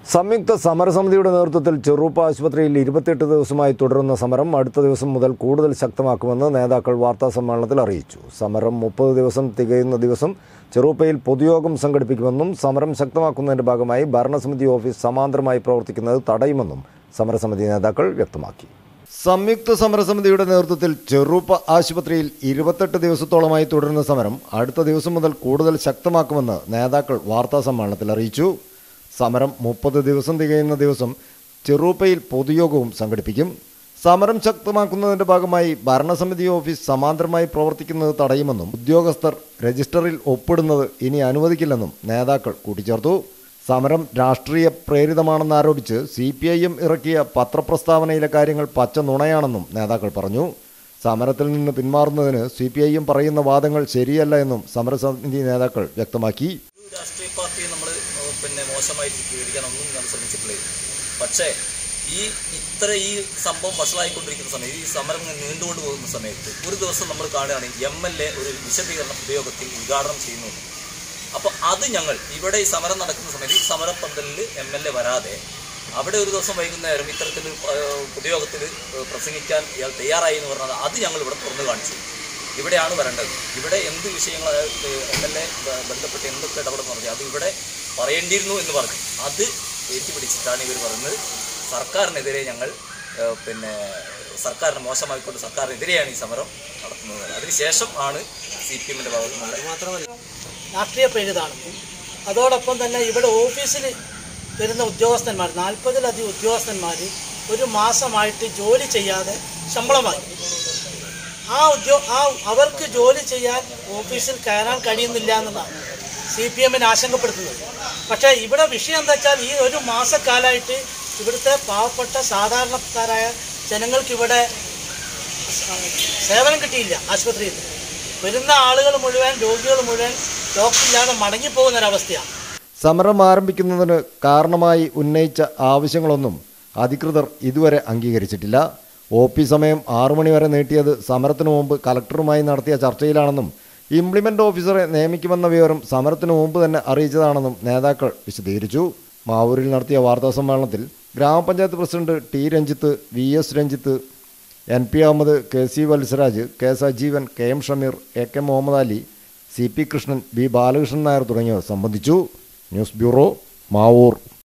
സംയുക്ത സമരസമിതിയുടെ നേതൃത്വത്തിൽ ചെറുപ്പ ആശുപത്രിയിൽ ഇരുപത്തിയെട്ട് ദിവസമായി തുടരുന്ന സമരം അടുത്ത ദിവസം മുതൽ കൂടുതൽ ശക്തമാക്കുമെന്ന് നേതാക്കൾ വാർത്താസമ്മേളനത്തിൽ അറിയിച്ചു സമരം മുപ്പത് ദിവസം തികയുന്ന ദിവസം ചെറുപ്പയിൽ പൊതുയോഗം സംഘടിപ്പിക്കുമെന്നും സമരം ശക്തമാക്കുന്നതിന്റെ ഭാഗമായി ഭരണസമിതി ഓഫീസ് സമാന്തരമായി പ്രവർത്തിക്കുന്നത് തടയുമെന്നും സമരസമിതി നേതാക്കൾ വ്യക്തമാക്കി സംയുക്ത സമരസമിതിയുടെ നേതൃത്വത്തിൽ ചെറുപ്പ ആശുപത്രിയിൽ ഇരുപത്തെട്ട് ദിവസത്തോളമായി തുടരുന്ന സമരം അടുത്ത ദിവസം മുതൽ കൂടുതൽ ശക്തമാക്കുമെന്ന് നേതാക്കൾ വാർത്താസമ്മേളനത്തിൽ അറിയിച്ചു സമരം മുപ്പത് ദിവസം തികയുന്ന ദിവസം ചെറുപ്പയിൽ പൊതുയോഗവും സംഘടിപ്പിക്കും സമരം ശക്തമാക്കുന്നതിന്റെ ഭാഗമായി ഭരണസമിതി ഓഫീസ് സമാന്തരമായി പ്രവർത്തിക്കുന്നത് തടയുമെന്നും ഉദ്യോഗസ്ഥർ രജിസ്റ്ററിൽ ഒപ്പിടുന്നത് ഇനി അനുവദിക്കില്ലെന്നും നേതാക്കൾ കൂട്ടിച്ചേർത്തു സമരം രാഷ്ട്രീയ പ്രേരിതമാണെന്നാരോപിച്ച് സി പി ഐ എം ഇറക്കിയ പത്രപ്രസ്താവനയിലെ കാര്യങ്ങൾ പച്ച നുണയാണെന്നും നേതാക്കൾ പറഞ്ഞു സമരത്തിൽ നിന്ന് പിന്മാറുന്നതിന് സി പി ഐ എം പറയുന്ന വാദങ്ങൾ ശരിയല്ല എന്നും സമരസമിതി നേതാക്കൾ വ്യക്തമാക്കി ഒരു രാഷ്ട്രീയ പാർട്ടിയെ നമ്മൾ പിന്നെ മോശമായി ചിത്രീകരിക്കാൻ ഒന്നും നമ്മൾ ശ്രമിച്ചിട്ടില്ല പക്ഷേ ഈ ഇത്ര ഈ സംഭവം വഷളായിക്കൊണ്ടിരിക്കുന്ന സമയത്ത് ഈ സമരം ഇങ്ങനെ നീണ്ടുകൊണ്ട് പോകുന്ന സമയത്ത് ഒരു ദിവസം നമ്മൾ കാണുകയാണെങ്കിൽ എം എൽ എ ഒരു വിശദീകരണ ഉപയോഗത്തിൽ ഉദ്ഘാടനം ചെയ്യുന്നു അപ്പോൾ അത് ഞങ്ങൾ ഇവിടെ ഈ സമരം നടക്കുന്ന സമയത്ത് ഈ സമരപ്പന്തലിൽ എം എൽ എ വരാതെ അവിടെ ഒരു ദിവസം വൈകുന്നേരം ഇത്തരത്തിൽ പൊതുയോഗത്തിൽ പ്രസംഗിക്കാൻ ഇയാൾ തയ്യാറായി എന്ന് പറഞ്ഞാൽ അത് ഞങ്ങൾ ഇവിടെ തുറന്നു കാണിച്ചു ഇവിടെയാണ് വരേണ്ടത് ഇവിടെ എന്ത് വിഷയങ്ങൾ എം എൽ എ ബന്ധപ്പെട്ട് എന്തൊക്കെ ഇടപെടുന്നു പറഞ്ഞു അത് ഇവിടെ പറയേണ്ടിയിരുന്നു എന്ന് പറഞ്ഞു അത് ഏറ്റുപിടിച്ചിട്ടാണ് ഇവർ പറയുന്നത് സർക്കാരിനെതിരെ ഞങ്ങൾ ഏഹ്, പിന്നെ സർക്കാരിനെ മോശമായിക്കൊണ്ട് സർക്കാരിനെതിരെയാണ് ഈ സമരം നടത്തുന്നത് അതിനുശേഷം ആണ് സി പി എമ്മിൻ്റെ ഭാഗത്ത് നിന്നുള്ള രാഷ്ട്രീയ പ്രേരിതാണെന്നും അതോടൊപ്പം തന്നെ ഇവിടെ ഓഫീസിൽ വരുന്ന ഉദ്യോഗസ്ഥന്മാർ നാൽപ്പതിലധികം ഉദ്യോഗസ്ഥന്മാർ ഒരു മാസമായിട്ട് ജോലി ചെയ്യാതെ ശമ്പളം വാങ്ങി ആ ഉദ്യോ ആ അവർക്ക് ജോലി ചെയ്യാൻ ഓഫീസിൽ കയറാൻ കഴിയുന്നില്ല എന്നതാണ് സി പി എമ്മിനെ ആശങ്കപ്പെടുത്തുന്നത് പക്ഷേ ഇവിടെ വിഷയം എന്താ വെച്ചാൽ ഈ ഒരു മാസക്കാലമായിട്ട് ഇവിടുത്തെ പാവപ്പെട്ട സാധാരണക്കാരായ ജനങ്ങൾക്ക് ഇവിടെ സേവനം കിട്ടിയില്ല ആശുപത്രിയിൽ വരുന്ന ആളുകൾ മുഴുവൻ രോഗികൾ മുഴുവൻ ഡോക്ടറില്ലാതെ മടങ്ങിപ്പോകുന്ന ഒരവസ്ഥയാണ് സമരം ആരംഭിക്കുന്നതിന് കാരണമായി ഉന്നയിച്ച ആവശ്യങ്ങളൊന്നും അധികൃതർ ഇതുവരെ അംഗീകരിച്ചിട്ടില്ല ഒ പി സമയം ആറു മണി വരെ നീട്ടിയത് സമരത്തിനു മുമ്പ് കലക്ടറുമായി നടത്തിയ ചർച്ചയിലാണെന്നും ഇംപ്ലിമെന്റ് ഓഫീസറെ നിയമിക്കുമെന്ന വിവരം സമരത്തിനു മുമ്പ് തന്നെ അറിയിച്ചതാണെന്നും നേതാക്കൾ വിശദീകരിച്ചു മാവൂരിൽ നടത്തിയ വാർത്താ സമ്മേളനത്തിൽ ഗ്രാമപഞ്ചായത്ത് president T Ranjith V S Ranjith N P Ahammed K C Valsaraj K Sajeevan K M Shameer A K Muhammad Ali C P Krishnan B Balakrishnan Nair തുടങ്ങിയവർ സംബന്ധിച്ചു ന്യൂസ് ബ്യൂറോ മാവൂർ